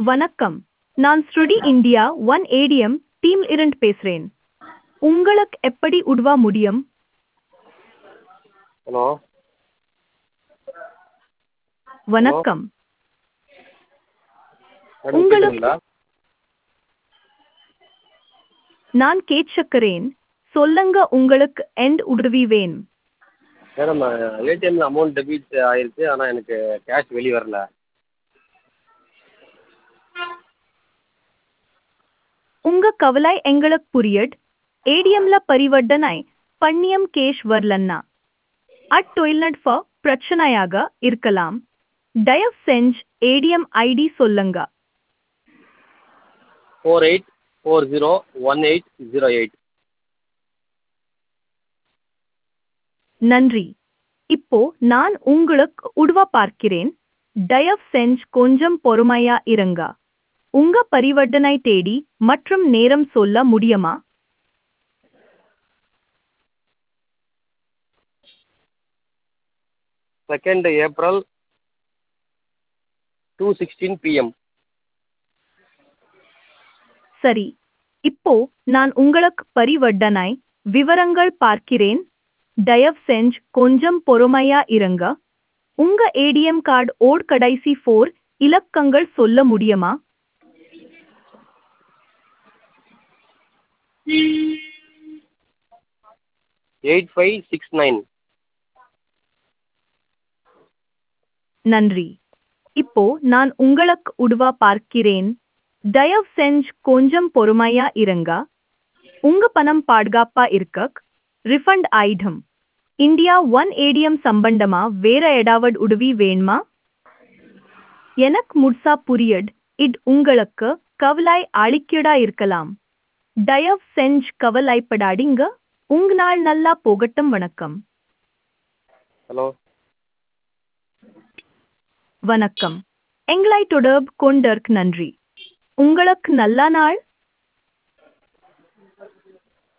வணக்கம் நான் ஸ்ருடி இந்தியா ஒன் ஏடிஎம் டீம் இருந்து பேசுறேன் உங்களுக்கு எப்படி உதவ முடியும் ஹலோ வணக்கம் மேடம் உங்களுக்கு- கேட்குதுங்களா நான் கேட்கிறேன் சொல்லுங்க உங்களுக்கு எண்ட் உதவி வேணும் மேடம் ஏடிஎம்ல அமௌண்ட் டெபிட் ஆயிருக்கு ஆனால் எனக்கு கேஷ் வெளியே வரல உங்க கவலை எங்களுக்கு புரியுது ஏடிஎம்ல பரிவர்த்தனை பண்ணியம் கேஷ் வரலன்னா அட்டொழில்நுட்ப பிரச்சனையாக இருக்கலாம் தயவு செஞ்சு ஏடிஎம் ஐடி சொல்லுங்க four eight four zero one eight zero eight நன்றி இப்போ நான் உங்களுக்கு உதவ பார்க்கிறேன் தயவு செஞ்சு கொஞ்சம் பொறுமையா இருங்க உங்க பரிவர்த்தனை தேடி மற்றும் நேரம் சொல்ல முடியுமா second April two sixteen PM சரி இப்போ நான் உங்களுக்கு பரிவர்த்தனை விவரங்கள் பார்க்கிறேன் தயவு செஞ்சு கொஞ்சம் பொறுமையா இருங்க உங்க ஏடிஎம் கார்டு ஓட் கடைசி ஃபோர் இலக்கங்கள் சொல்ல முடியுமா எயிட் ஃபைவ் சிக்ஸ் நைன் நன்றி இப்போ நான் உங்களுக்கு உதவ பார்க்கிறேன் தயவு செஞ்சு கொஞ்சம் பொறுமையா இருங்க உங்க பணம் பாதுகாப்பா இருக்க ரிஃபண்ட் ஆயிடும் இந்தியா ஒன் ஏடிஎம் சம்பந்தமா வேற ஏதாவது உதவி வேணுமா எனக்கு முழுசா புரியட் இது உங்களுக்கு கவலை அளிக்கடா இருக்கலாம் தயவு செஞ்சு கவலைப்படாதீங்க உங்க நாள் நல்லா போகட்டும் வணக்கம் ஹலோ வணக்கம் எங்களை தொடர்பு கொண்டற்கு நன்றி உங்களுக்கு நல்ல நாள்